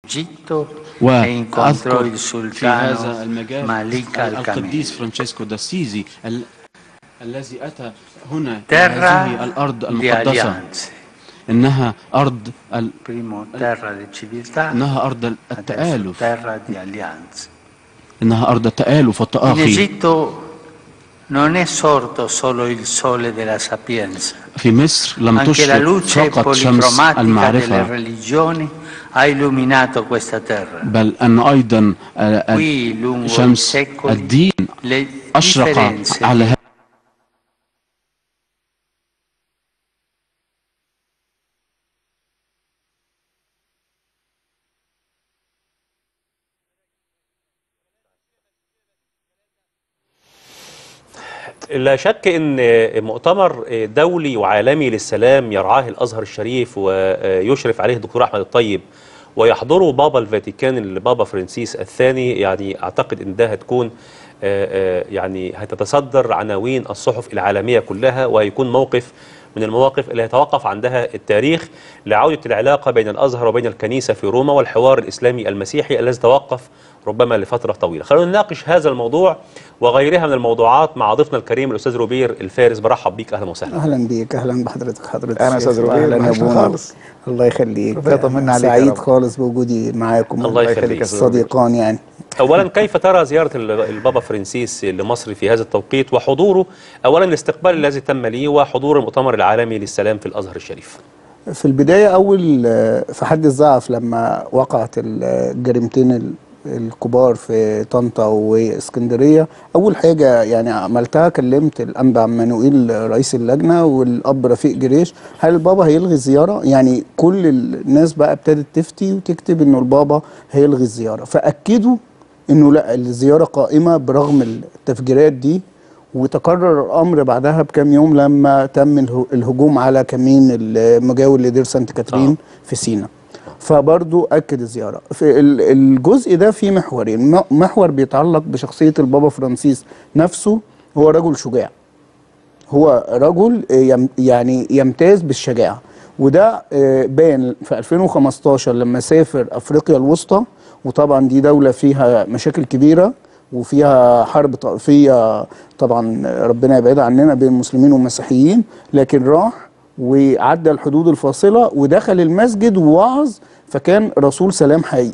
Egitto e incontrò il وأذكر في هذا sultano المجال Malika القديس al-Kamil. فرانشيسكو داسيزي ال- الذي أتى هنا إلى Terra هذه الأرض di المقدسة alleanze. إنها أرض ال... Primo terra di civiltà, إنها أرض adesso التآلف terra di alleanze. إنها أرض التآلف In والتآخي Egitto non è sorto solo il sole della sapienza, في مصر لم anche la تشرق luce فقط شمس policromatica delle المعرفة religioni ha illuminato questa terra. بل أن أيضا ال- ال- Qui lungo i شمس secoli الدين le أشرق differenze على هذا لا شك ان مؤتمر دولي وعالمي للسلام يرعاه الازهر الشريف ويشرف عليه الدكتور احمد الطيب ويحضره بابا الفاتيكان البابا فرانسيس الثاني يعني اعتقد ان ده هتكون آه، آه، يعني هتتصدر عناوين الصحف العالميه كلها وهيكون موقف من المواقف اللي هيتوقف عندها التاريخ لعوده العلاقه بين الازهر وبين الكنيسه في روما والحوار الاسلامي المسيحي الذي توقف ربما لفتره طويله. خلونا نناقش هذا الموضوع وغيرها من الموضوعات مع ضيفنا الكريم الاستاذ روبير الفارس برحب بيك اهلا وسهلا. اهلا بيك اهلا بحضرتك حضرتك أهلا الشيخ، أستاذ روبير، واهلا يا وحشنا ابونا خالص. الله يخليك ربنا يطمنا عليك يا سعيد رب. خالص بوجودي معاكم الله يخليك. الصديقان يعني اولا كيف ترى زياره ال- البابا فرانسيس لمصر في هذا التوقيت وحضوره اولا الاستقبال الذي تم ليه وحضور المؤتمر العالمي للسلام في الازهر الشريف. في البداية أول آه، في حد الزعف لما وقعت الجريمتين ال- الكبار في طنطا واسكندرية أول حاجة يعني عملتها كلمت الأنبا عمانوئيل رئيس اللجنة والأب رفيق جريش هل البابا هيلغي الزيارة؟ يعني كل الناس بقى ابتدت تفتي وتكتب إنه البابا هيلغي الزيارة فأكدوا إنه لا الزيارة قائمة برغم التفجيرات دي وتكرر الامر بعدها بكام يوم لما تم اله- الهجوم على كمين المجاور لدير سانت كاترين آه. في سينا فبرضو اكد الزياره في ال- الجزء ده فيه محورين م- محور بيتعلق بشخصيه البابا فرانسيس نفسه هو رجل شجاع هو رجل يم يعني يمتاز بالشجاعة وده آه، بان في 2015 لما سافر افريقيا الوسطى وطبعا دي دولة فيها مشاكل كبيرة وفيها حرب طائفية طبعا ربنا يبعدها عننا بين المسلمين والمسيحيين لكن راح وعدى الحدود الفاصلة ودخل المسجد ووعظ فكان رسول سلام حقيقي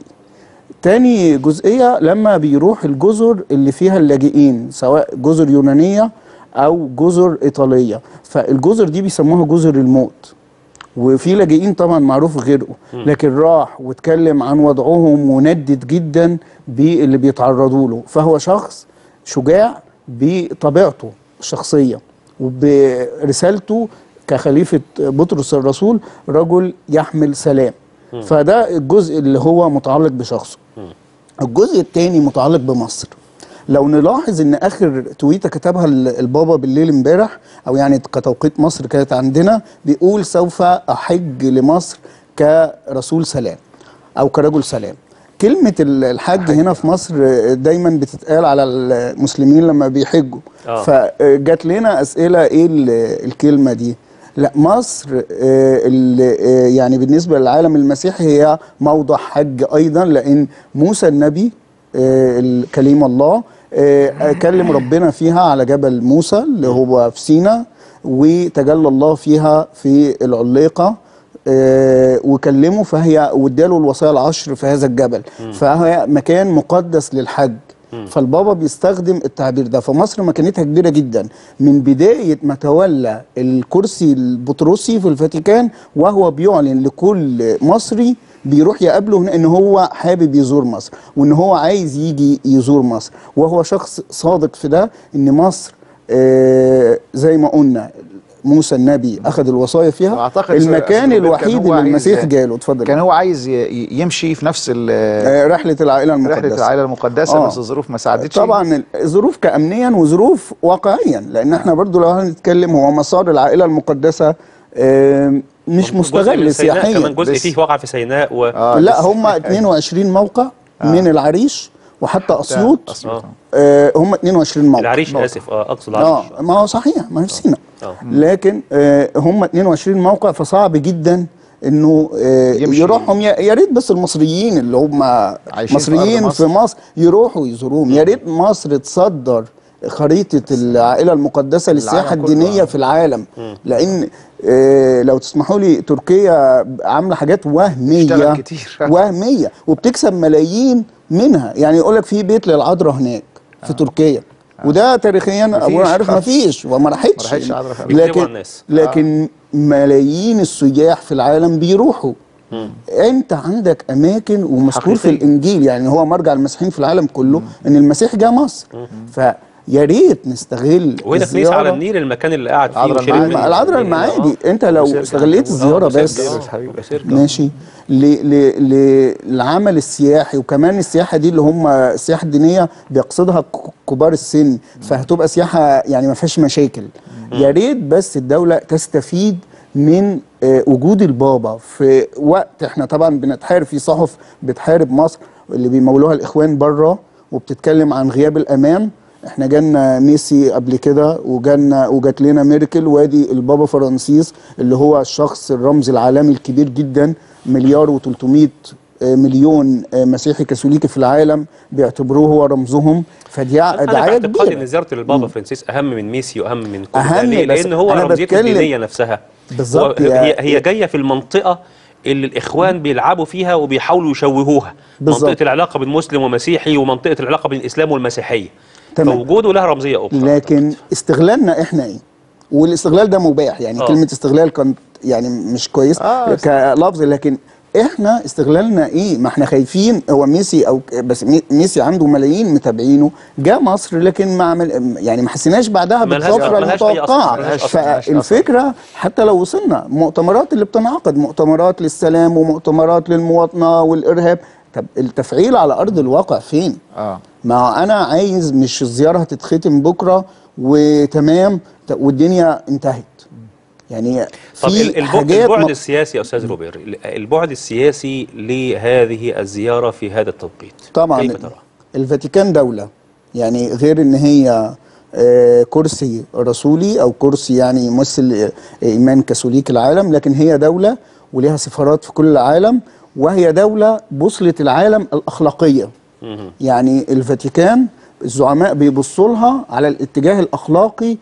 تاني جزئية لما بيروح الجزر اللي فيها اللاجئين سواء جزر يونانية أو جزر إيطالية فالجزر دي بيسموها جزر الموت وفي لاجئين طبعا معروف غيره لكن راح واتكلم عن وضعهم وندد جدا باللي بيتعرضوا له فهو شخص شجاع بطبيعته الشخصية وبرسالته كخليفة بطرس الرسول رجل يحمل سلام فده الجزء اللي هو متعلق بشخصه الجزء الثاني متعلق بمصر لو نلاحظ ان اخر تويته كتبها ال- البابا بالليل امبارح او يعني كتوقيت مصر كانت عندنا بيقول سوف احج لمصر كرسول سلام او كرجل سلام كلمة ال- الحج هنا في مصر دايما بتتقال على المسلمين لما بيحجوا آه. فجات لنا اسئلة ايه ال- الكلمة دي لا مصر آه، ال- آه، يعني بالنسبة للعالم المسيحي هي موضع حج ايضا لان موسى النبي آه، ال- كليم الله آه، كلم ربنا فيها على جبل موسى اللي هو في سينا وتجلى الله فيها في العليقة آه، وكلمه فهي واداله الوصايا العشر في هذا الجبل فهي مكان مقدس للحج فالبابا بيستخدم التعبير ده فمصر مكانتها كبيره جدا من بدايه ما تولى الكرسي البطرسي في الفاتيكان وهو بيعلن لكل مصري بيروح يقابله هنا ان هو حابب يزور مصر وان هو عايز يجي يزور مصر وهو شخص صادق في ده ان مصر آه زي ما قلنا موسى النبي اخذ الوصايا فيها واعتقد المكان أستاذ روبير كان الوحيد هو اللي المسيح عايز- جاله اتفضل كان هو عايز ي- ي- يمشي في نفس ال- آه، رحله العائله المقدسه رحله العائله المقدسه آه. بس الظروف ما ساعدتش طبعا الظروف كامنيا وظروف واقعيا لان احنا برضو لو هنتكلم هو مسار العائله المقدسه آه، مش جزء من مستغل سيناء سياحيا كمان جزء بس- فيه وقع في سيناء و... آه لا بس- هم 22 موقع من العريش وحتى اسيوط أسيوط. آه، هم 22 موقع العريش موقع. اسف اه اقصد العريش اه ما هو صحيح ما هي في سينا آه. لكن آه هم 22 موقع فصعب جدا انه آه، يمشي. يروحهم يا يا ريت بس المصريين اللي هم عايشين في مصريين أرض في مصر. مصر يروحوا يزوروهم يا ريت مصر تصدر خريطة العائلة المقدسة للسياحة العالم كله. الدينية في العالم لأن آه، لو تسمحوا لي تركيا عاملة حاجات وهمية اشتغل كتير. وهمية وبتكسب ملايين منها يعني يقول لك في بيت للعذراء هناك في تركيا وده تاريخيا ابونا عارف ما خالص. فيش وما راحتش ما راحتش عذراء خالص. بيكتبوا على لكن الناس. لكن ملايين السياح في العالم بيروحوا انت عندك اماكن ومذكور في حقيقية. الانجيل يعني هو مرجع المسيحيين في العالم كله ان المسيح جه مصر فيا ريت نستغل وهنا كنيسه على النيل المكان اللي قاعد فيه عذراء وشرب المعادي. منه. العذراء المعادي انت لو استغليت الزياره بس ماشي ل- ل- ل- للعمل السياحي وكمان السياحه دي اللي هم السياحه الدينيه بيقصدها ك- كبار السن فهتبقى سياحه يعني ما فيهاش مشاكل يا ريت بس الدوله تستفيد من آه، وجود البابا في وقت احنا طبعا بنتحارب في صحف بتحارب مصر اللي بيمولوها الاخوان بره وبتتكلم عن غياب الامان احنا جالنا ميسي قبل كده وجالنا وجات لنا ميركل وادي البابا فرانسيس اللي هو الشخص الرمز العالمي الكبير جدا مليار و300 مليون آه، مسيحي كاثوليكي في العالم بيعتبروه هو رمزهم فدي ع- انا دعايه باعتقادي ان كبيره زياره البابا فرانسيس اهم من ميسي واهم من كل ده أهم، ليه؟ بس لان هو أنا رمزيته بتكلم- الدينيه نفسها بالظبط هو- يا- هي هي جايه في المنطقه اللي الاخوان بيلعبوا فيها وبيحاولوا يشوهوها بالظبط. منطقه العلاقه بين مسلم ومسيحي ومنطقه العلاقه بين الاسلام والمسيحيه تمام. فوجوده له رمزيه اخرى لكن استغلالنا احنا ايه والاستغلال ده مباح يعني آه. كلمه استغلال كانت يعني مش كويس آه، كلفظ لكن احنا استغلالنا ايه ما احنا خايفين هو ميسي او بس مي- ميسي عنده ملايين متابعينه جاء مصر لكن ما عمل يعني ما حسيناش بعدها ملهاش- بالطفره ملهاش أي أثر، المتوقعه ملهاش أثر، ملهاش أثر. فالفكره حتى لو وصلنا مؤتمرات اللي بتنعقد مؤتمرات للسلام ومؤتمرات للمواطنه والارهاب طب التفعيل على ارض الواقع فين؟ اه ما هو انا عايز مش الزياره هتتختم بكره وتمام ت- والدنيا انتهت يعني طب في ال- الب- حاجات البعد م- السياسي يا استاذ روبير ال- البعد السياسي لهذه الزياره في هذا التوقيت طبعا كيف ترى؟ الفاتيكان دولة يعني غير ان هي آه، كرسي رسولي او كرسي يعني يمثل آه، ايمان كاثوليك العالم لكن هي دولة ولها سفارات في كل العالم وهي دولة بوصلة العالم الاخلاقية مهم. يعني الفاتيكان الزعماء بيبصوا لها على الاتجاه الاخلاقي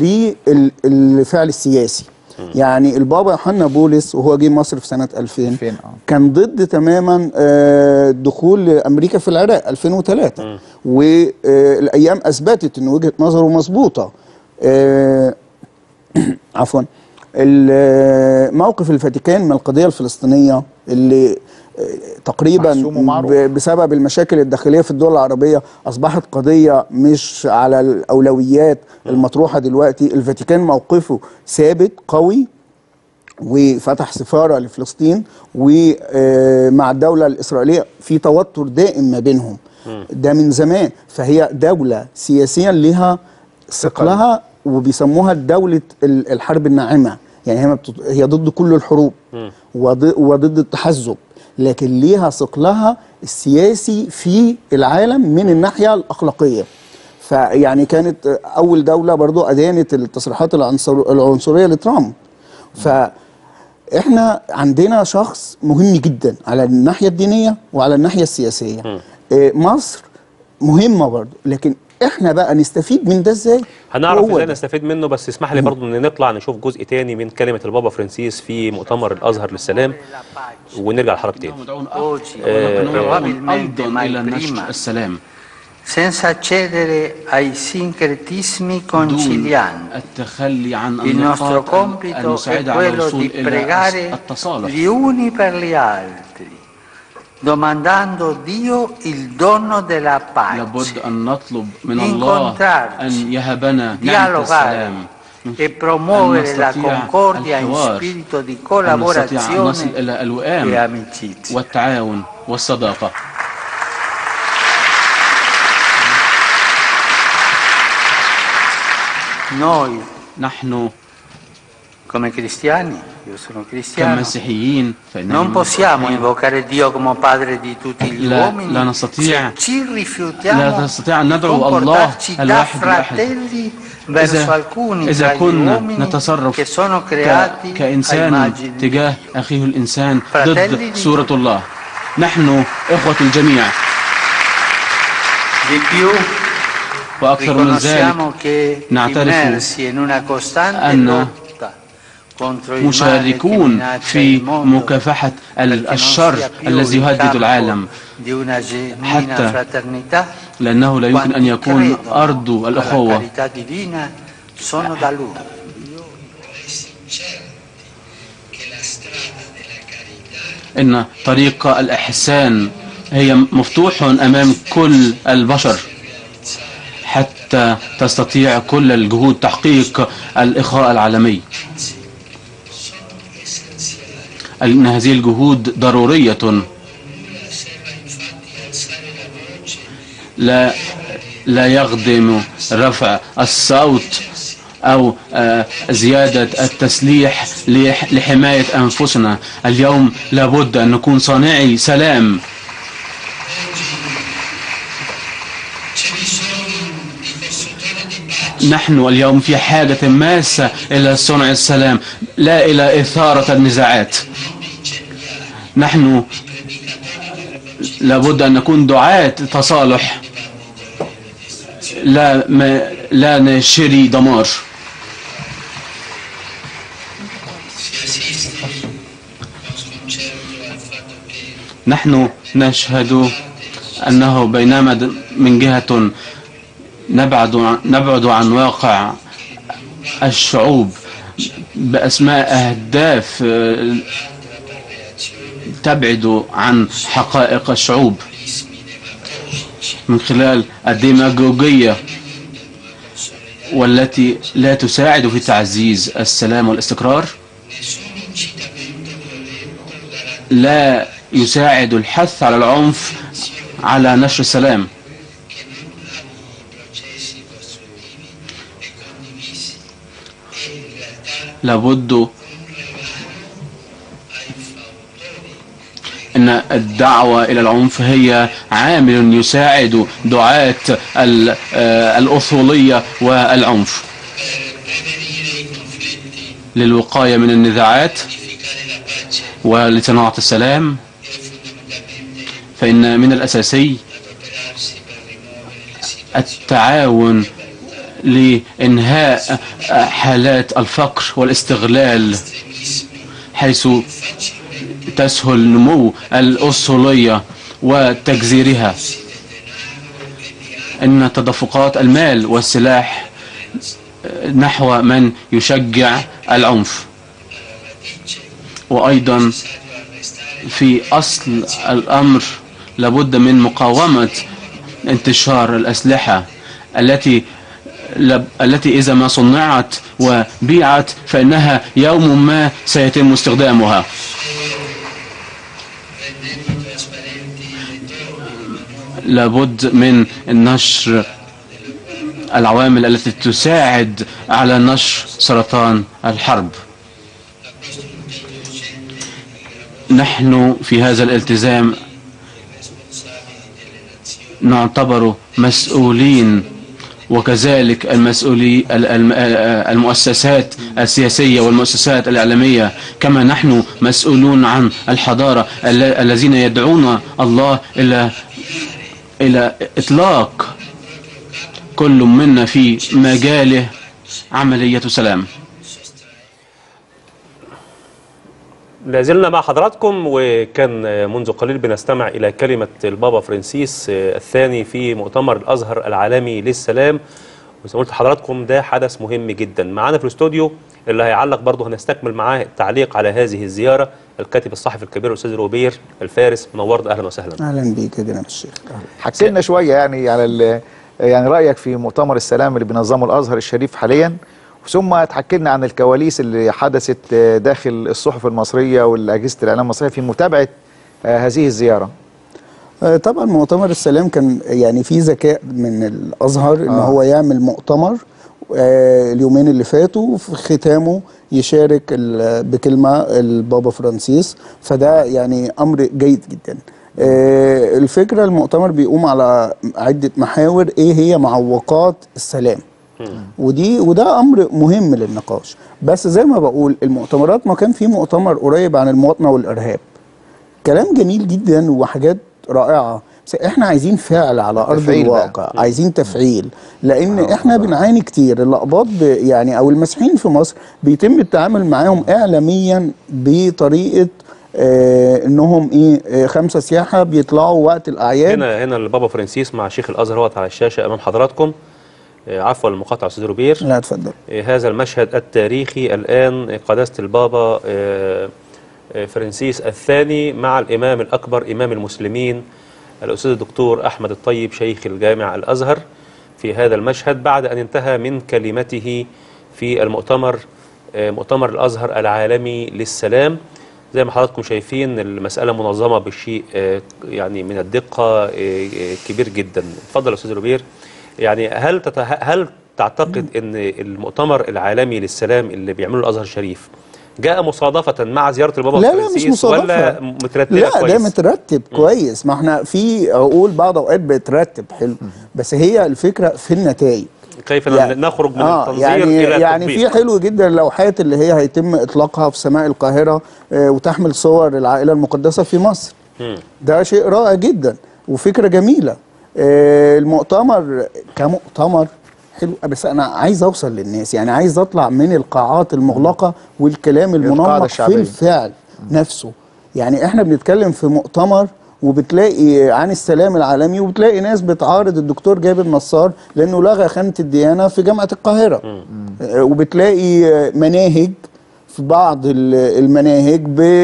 للفعل السياسي يعني البابا يوحنا بولس وهو جه مصر في سنه 2000 2000 اه كان ضد تماما آه، دخول امريكا في العراق 2003 والايام اثبتت ان وجهه نظره مظبوطه آه، عفوا ال- موقف الفاتيكان من القضيه الفلسطينيه اللي آه، تقريبا محسوم ومعروف. ب- بسبب المشاكل الداخليه في الدول العربيه اصبحت قضيه مش على الاولويات المطروحه دلوقتي الفاتيكان موقفه ثابت قوي وفتح سفاره لفلسطين ومع الدوله الاسرائيليه في توتر دائم ما بينهم ده من زمان فهي دوله سياسيا لها ثقلها وبيسموها دوله ال- الحرب الناعمه يعني هي ما بتط- هي ضد كل الحروب وض- وضد التحزب لكن ليها ثقلها السياسي في العالم من الناحيه الاخلاقيه فيعني كانت اول دوله برضو ادانت التصريحات العنصر العنصريه لترامب فاحنا عندنا شخص مهم جدا على الناحيه الدينيه وعلى الناحيه السياسيه إيه، مصر مهمه برضو لكن احنا بقى نستفيد من ده ازاي هنعرف هو ازاي ده. نستفيد منه بس اسمح لي برضو ان نطلع نشوف جزء تاني من كلمه البابا فرانسيس في مؤتمر الازهر للسلام ونرجع لحضرتك تاني مدعون Oggi, ونحن probabilmente أيضا mai إلى نشر prima, السلام senza cedere ai sincretismi دون concilianti. التخلي عن Il nostro النقاط compito è المساعدة على quello الوصول di إلى pregare التصالح gli uni per gli altri, domandando Dio il dono della لابد pace, أن نطلب من الله Incontrarci, أن يهبنا نعمة السلام dialogare e promuovere la نستطيع concordia in الحوار، spirito di أن نستطيع أن نصل collaborazione إلى e الوئام amicizia. والتعاون والصداقة Noi, نحن come come cristiani, io sono cristiano, كمسيحيين فإننا non possiamo مسيحيين. invocare Dio come padre di tutti gli لا- uomini لا نستطيع- se ci rifiutiamo لا نستطيع أن di ندعو الله comportarci da الواحد الأحد. fratelli verso إذا, alcuni إذا tra gli كنا uomini نتصرف che sono ك- creati a كإنسان immagine تجاه أخيه الإنسان Fratelli ضد di صورة الله نحن إخوة الجميع di più وأكثر من ذلك riconosciamo che نعترف immersi in una costante أن lotta contro il male che مشاركون minaccia في il mondo مكافحة perché ال- non الشر sia più الذي il يهدد campo العالم di una genuina حتى fraternità لأنه لا يمكن أن quanti يكون credono أرض alla الأخوة carità divina sono da lui إن طريق الإحسان هي مفتوح أمام كل البشر حتى تستطيع كل الجهود تحقيق الإخاء العالمي أن هذه الجهود ضرورية لا لا يخدم رفع الصوت أو آه، زيادة التسليح لح- لحماية أنفسنا اليوم لابد أن نكون صانعي سلام نحن اليوم في حاجة ماسة إلى صنع السلام لا إلى إثارة النزاعات نحن لابد أن نكون دعاة تصالح لا ما لا نشري دمار نحن نشهد أنه بينما د- من جهة نبعد عن- نبعد عن واقع الشعوب بأسماء أهداف آه، تبعد عن حقائق الشعوب من خلال الديماغوجية والتي لا تساعد في تعزيز السلام والاستقرار لا يساعد الحث على العنف على نشر السلام لابد ان الدعوه الى العنف هي عامل يساعد دعاه ال- آه، الاصوليه والعنف للوقايه من النزاعات ولصناعه السلام فان من الاساسي التعاون لانهاء حالات الفقر والاستغلال حيث تسهل نمو الأصولية وتجزيرها إن تدفقات المال والسلاح نحو من يشجع العنف وأيضا في أصل الأمر لابد من مقاومة انتشار الأسلحة التي لب- التي إذا ما صنعت وبيعت فإنها يوم ما سيتم استخدامها لابد من نشر العوامل التي تساعد على نشر سرطان الحرب نحن في هذا الالتزام نعتبر مسؤولين وكذلك المسؤولي ال- الم- آه، المؤسسات السياسية والمؤسسات الإعلامية كما نحن مسؤولون عن الحضارة ال- الذين يدعون الله إلى إلى إطلاق كل منا في مجاله عملية سلام لا زلنا مع حضراتكم وكان منذ قليل بنستمع إلى كلمة البابا فرانسيس الثاني في مؤتمر الأزهر العالمي للسلام وزي ما قلت لحضراتكم ده حدث مهم جدا معانا في الاستوديو اللي هيعلق برضه هنستكمل معاه التعليق على هذه الزيارة الكاتب الصحفي الكبير الأستاذ روبير الفارس منورنا أهلا وسهلا اهلا بيك يا جناب الشيخ حكي لنا شويه يعني على ال- يعني رايك في مؤتمر السلام اللي بينظمه الازهر الشريف حاليا ثم تحكي لنا عن الكواليس اللي حدثت داخل الصحف المصريه والاجهزه الاعلام المصريه في متابعه آه، هذه الزياره آه، طبعا مؤتمر السلام كان يعني في ذكاء من الازهر ان آه. هو يعمل مؤتمر آه، اليومين اللي فاتوا في ختامه يشارك ال- بكلمة البابا فرانسيس فده يعني أمر جيد جدا آه، الفكرة المؤتمر بيقوم على عدة محاور إيه هي معوقات السلام ودي وده امر مهم للنقاش بس زي ما بقول المؤتمرات ما كان في مؤتمر قريب عن المواطنه والارهاب كلام جميل جدا وحاجات رائعه بس احنا عايزين فعل على ارض تفعيل بقى. الواقع عايزين تفعيل لان احنا بنعاني كتير الاقباط ب- يعني او المسيحيين في مصر بيتم التعامل معاهم اعلاميا بطريقه آه انهم ايه آه خمسه سياحه بيطلعوا وقت الاعياد هنا هنا البابا فرانسيس مع شيخ الازهر هو على الشاشه امام حضراتكم آه، عفوا المقاطعه استاذ روبير لا اتفضل آه، هذا المشهد التاريخي الآن آه، قداسة البابا آه، آه، فرانسيس الثاني مع الإمام الأكبر إمام المسلمين الأستاذ الدكتور أحمد الطيب شيخ الجامع الأزهر في هذا المشهد بعد أن انتهى من كلمته في المؤتمر آه، مؤتمر الأزهر العالمي للسلام زي ما حضراتكم شايفين المسألة منظمة بشيء آه، يعني من الدقة آه، آه، كبير جدا اتفضل يا أستاذ روبير يعني هل تت... هل تعتقد ان المؤتمر العالمي للسلام اللي بيعمله الازهر الشريف جاء مصادفة مع زيارة البابا لا لا فرانسيس مش مصادفة ولا مترتبة لا كويس؟ ده مترتب كويس ما احنا في عقول بعض اوقات بترتب حلو بس هي الفكره في النتائج كيف يعني- نخرج من آه التنظير يعني الى يعني التطبيق؟ في حلو جدا اللوحات اللي هي هيتم اطلاقها في سماء القاهره آه وتحمل صور العائله المقدسه في مصر مم. ده شيء رائع جدا وفكره جميله آه المؤتمر كمؤتمر حلو بس انا عايز اوصل للناس يعني عايز اطلع من القاعات المغلقه والكلام المنمق في الشعبية. الفعل نفسه يعني احنا بنتكلم في مؤتمر وبتلاقي عن السلام العالمي وبتلاقي ناس بتعارض الدكتور جابر نصار لانه لغى خانه الديانه في جامعه القاهره آه، وبتلاقي آه، مناهج في بعض ال- المناهج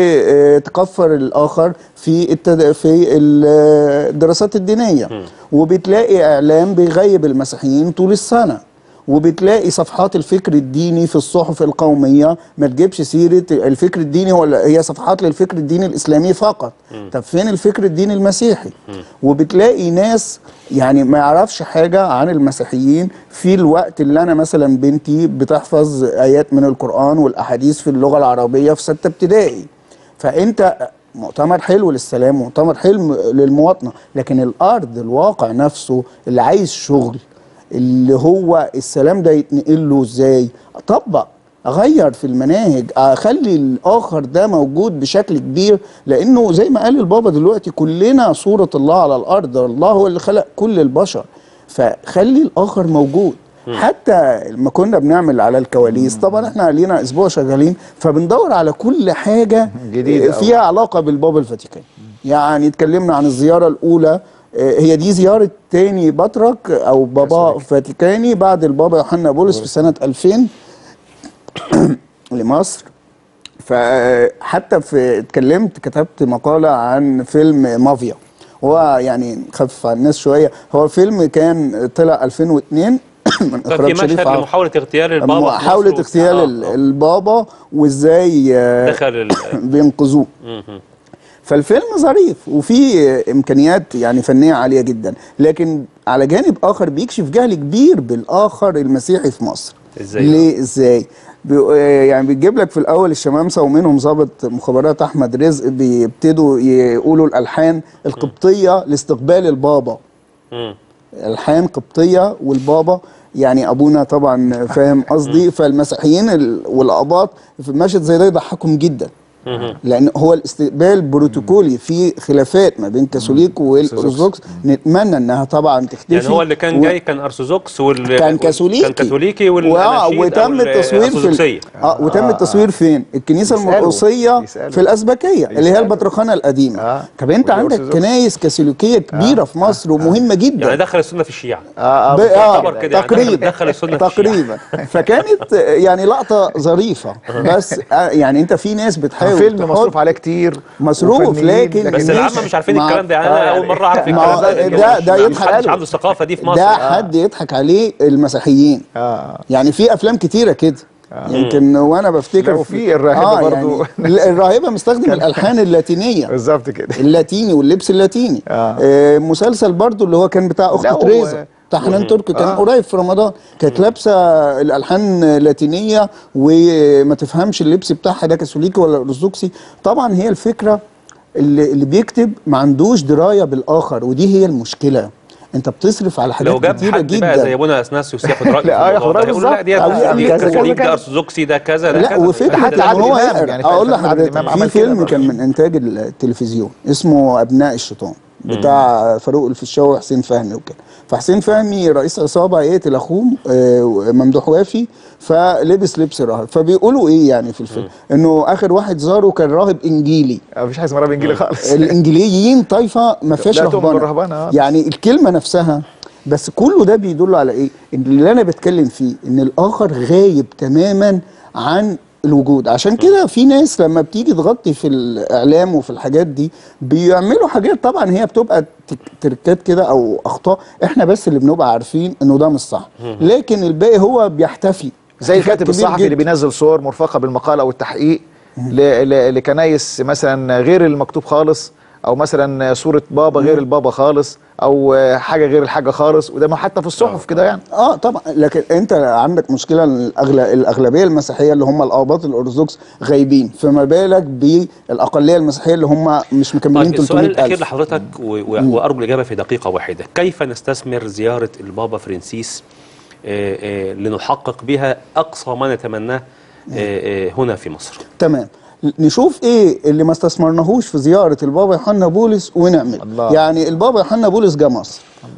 بتكفر الاخر في التد... في ال- الدراسات الدينيه وبتلاقي اعلام بيغيب المسيحيين طول السنه وبتلاقي صفحات الفكر الديني في الصحف القوميه ما تجيبش سيره الفكر الديني ولا هي صفحات للفكر الديني الاسلامي فقط طب فين الفكر الديني المسيحي وبتلاقي ناس يعني ما يعرفش حاجه عن المسيحيين في الوقت اللي انا مثلا بنتي بتحفظ ايات من القران والاحاديث في اللغه العربيه في سته ابتدائي فانت مؤتمر حلو للسلام مؤتمر حلو للمواطنه لكن الارض الواقع نفسه اللي عايز شغل اللي هو السلام ده يتنقل له ازاي اطبق اغير في المناهج اخلي الاخر ده موجود بشكل كبير لانه زي ما قال البابا دلوقتي كلنا صورة الله على الارض الله هو اللي خلق كل البشر فخلي الاخر موجود حتى لما كنا بنعمل على الكواليس طبعا احنا لينا اسبوع شغالين فبندور على كل حاجه جديدة فيها علاقه بالبابا الفاتيكان يعني اتكلمنا عن الزياره الاولى آه، هي دي زياره تاني بطرك او بابا فاتيكاني بعد البابا يوحنا بولس في سنه 2000 لمصر فحتى في اتكلمت كتبت مقاله عن فيلم مافيا هو يعني خفف على الناس شويه هو فيلم كان طلع 2002 من كان في اخراج شريف مشهد عوض. لمحاولة اغتيال البابا في مصر محاولة و- اغتيال آه، ال- آه. البابا وازاي آه، دخل ال- بينقذوه مهم. فالفيلم ظريف وفيه امكانيات يعني فنيه عاليه جدا لكن على جانب اخر بيكشف جهل كبير بالاخر المسيحي في مصر إزاي؟ ليه ازاي بي آه يعني بيجيب لك في الاول الشمامسه ومنهم ضابط مخابرات احمد رزق بيبتدوا يقولوا الالحان القبطيه لاستقبال البابا مم. الحان قبطيه والبابا يعني ابونا طبعا فاهم قصدي فالمسيحيين ال- والاباط في مشهد زي ده يضحكهم جدا مهم. لان هو الاستقبال بروتوكولي في خلافات ما بين كاثوليك والارثوذكس نتمنى انها طبعا تختفي يعني هو اللي كان و- جاي كان ارثوذكس وال كان كاثوليكي كان كاثوليكي و- والاناشيد وتم أو التصوير في الأرثوذكسية. ال- اه وتم التصوير فين؟ الكنيسه يسألوا. المرقصيه يسألوا. في الازبكيه اللي هي يسألوا. البطرخانه القديمه آه. طب انت عندك والأرثوذكس. كنايس كاثوليكيه كبيره في مصر ومهمه جدا يعني دخل السنة في الشيعة اه ب- اه يعتبر كده يعني تقريبا دخل السنة في الشيعة. تقريبا فكانت يعني لقطه ظريفه بس آه، يعني انت في ناس بتحاول فيلم تحط مصروف عليه كتير مصروف، وفنيين، لكن بس مش- العامة مش عارفين مع- الكلام ده يعني آه، انا يعني اول مرة اعرف ما هو الكلام ده ده- ده مش يضحك حدش عنده الثقافة دي في مصر ده حد يضحك عليه المسيحيين اه يعني في افلام كتيره كده يمكن وانا بفتكر لا، وفي الراهبة برضو. يعني الراهبه مستخدم الالحان اللاتينيه بالظبط كده اللاتيني واللبس اللاتيني آه. آه مسلسل برضو اللي هو كان بتاع لا، اخت هو- تريزا بتاع حنان تركي كان قريب في رمضان كانت لابسه الالحان لاتينيه وما تفهمش اللبس بتاعها ده كاثوليكي ولا ارثوذكسي طبعا هي الفكره اللي, اللي بيكتب ما عندوش درايه بالاخر ودي هي المشكله انت بتصرف على حاجات لو جاب كتيره حد جدا بقى زي ابونا اثناسيوس ياخد رايه لا، في ياخد الموضوع ده، رأيه يقول لا دي بالظبط. دي كذا كاثوليك كذا. ده ارثوذكسي ده كذا ده لا كذا وفكره حتى ان عادل هو إمام يقرا يعني اقول فاهم عادل لحضرتك إمام في عمل فيلم كده كان من انتاج التلفزيون اسمه ابناء الشيطان بتاع فاروق الفيشاوي وحسين فهمي وكده فحسين فهمي رئيس عصابه يقتل اخوه آه، ممدوح وافي فلبس لبس راهب فبيقولوا ايه يعني في الفيلم انه اخر واحد زاره كان راهب انجيلي مفيش حاجه اسمها راب انجيلي خالص الانجليين طيفه ما فيهاش لا تؤمن رهبنه بالرهبنة، آه. يعني الكلمه نفسها بس كله ده بيدل على ايه ان اللي انا بتكلم فيه ان الاخر غايب تماما عن الوجود عشان كده في ناس لما بتيجي تغطي في الاعلام وفي الحاجات دي بيعملوا حاجات طبعا هي بتبقى تك- تركات كده او اخطاء احنا بس اللي بنبقى عارفين انه ده مش صح لكن الباقي هو بيحتفي زي الكاتب كبير الصحفي اللي جدا. بينزل صور مرفقه بالمقال او التحقيق ل- ل- لكنايس مثلا غير المكتوب خالص او مثلا صوره بابا غير البابا خالص او حاجه غير الحاجه خالص وده ما حتى في الصحف كده يعني اه طبعا لكن انت عندك مشكله إن الأغل... الاغلبيه المسيحيه اللي هم الاباط الارثوذكس غايبين فما بالك بالاقليه المسيحيه اللي هم مش مكملين طيب السؤال 300 الاخير الف لحضرتك و- و- وارجو الاجابه في دقيقه واحده كيف نستثمر زياره البابا فرانسيس آه، آه، لنحقق بها اقصى ما نتمناه آه، آه، هنا في مصر تمام نشوف ايه اللي ما استثمرناهوش في زياره البابا يوحنا بولس ونعمل الله. يعني البابا يوحنا بولس جه مصر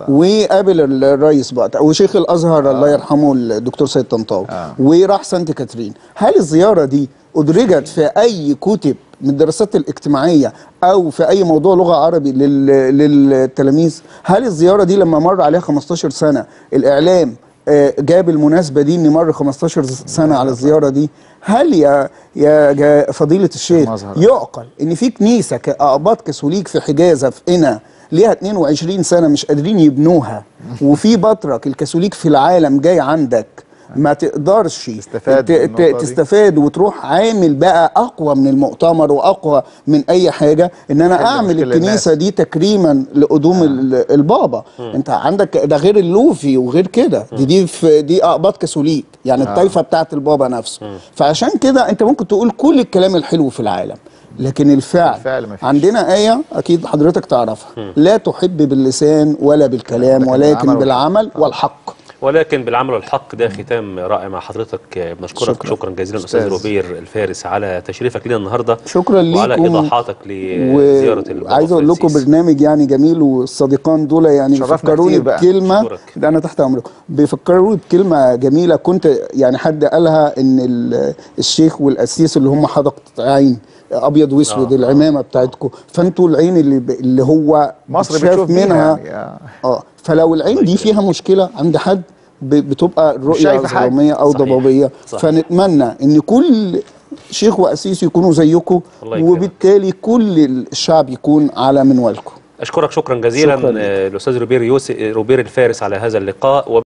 وقابل الرئيس بقى وشيخ الازهر الله يرحمه الدكتور سيد طنطاوي آه. وراح سانت كاترين هل الزياره دي ادرجت في اي كتب من الدراسات الاجتماعيه او في اي موضوع لغه عربي لل... للتلاميذ هل الزياره دي لما مر عليها 15 سنه الاعلام آه، جاب المناسبه دي ان مر 15 سنه على الزياره دي هل يا يا جا- فضيله الشيخ مظهر. يعقل ان في كنيسه كاقباط كاثوليك في حجازه في قنا ليها 22 سنه مش قادرين يبنوها وفي بطرك الكاثوليك في العالم جاي عندك ما تقدرش تستفاد ت- من ت- النقطة دي. تستفاد وتروح عامل بقى اقوى من المؤتمر واقوى من اي حاجه ان انا حل اعمل مشكلة الكنيسه الناس. دي تكريما لقدوم ال- البابا انت عندك ده غير اللوفي وغير كده دي دي في دي اقباط كاثوليك يعني الطائفه بتاعت البابا نفسه فعشان كده انت ممكن تقول كل الكلام الحلو في العالم لكن الفعل, الفعل مفيش. عندنا آية أكيد حضرتك تعرفها لا تحب باللسان ولا بالكلام لكن ولكن بالعمل بالعمل والحق ولكن بالعمل والحق ده ختام رائع مع حضرتك آه، بنشكرك شكرا, شكرا. شكرا جزيلا استاذ أستاذ. روبير الفارس على تشريفك لنا النهارده شكرا وعلى ليكم ايضاحاتك لزياره البابا وعايز اقول لكم فرانسيس. برنامج يعني جميل والصديقان دول يعني شرفنا بيفكروني كتير بقى. بكلمه أشكرك. ده انا تحت امركم بيفكروني بكلمه جميله كنت يعني حد قالها ان ال- الشيخ والقسيس اللي هم حدقه عين ابيض واسود آه. العمامه بتاعتكم فانتوا العين اللي ب- اللي هو مصر شاف بتشوف منها منها يعني آه. اه فلو العين دي فيها مشكله عند حد ب- بتبقى الرؤيه شايفة حاجة. ظلاميه او صحيح. ضبابيه صحيح. فنتمنى ان كل شيخ واسيس يكونوا زيكم الله يكرمك. وبالتالي كل الشعب يكون على منوالكم اشكرك شكرا جزيلا شكراً لك. آه، الاستاذ روبير يوسف روبير الفارس على هذا اللقاء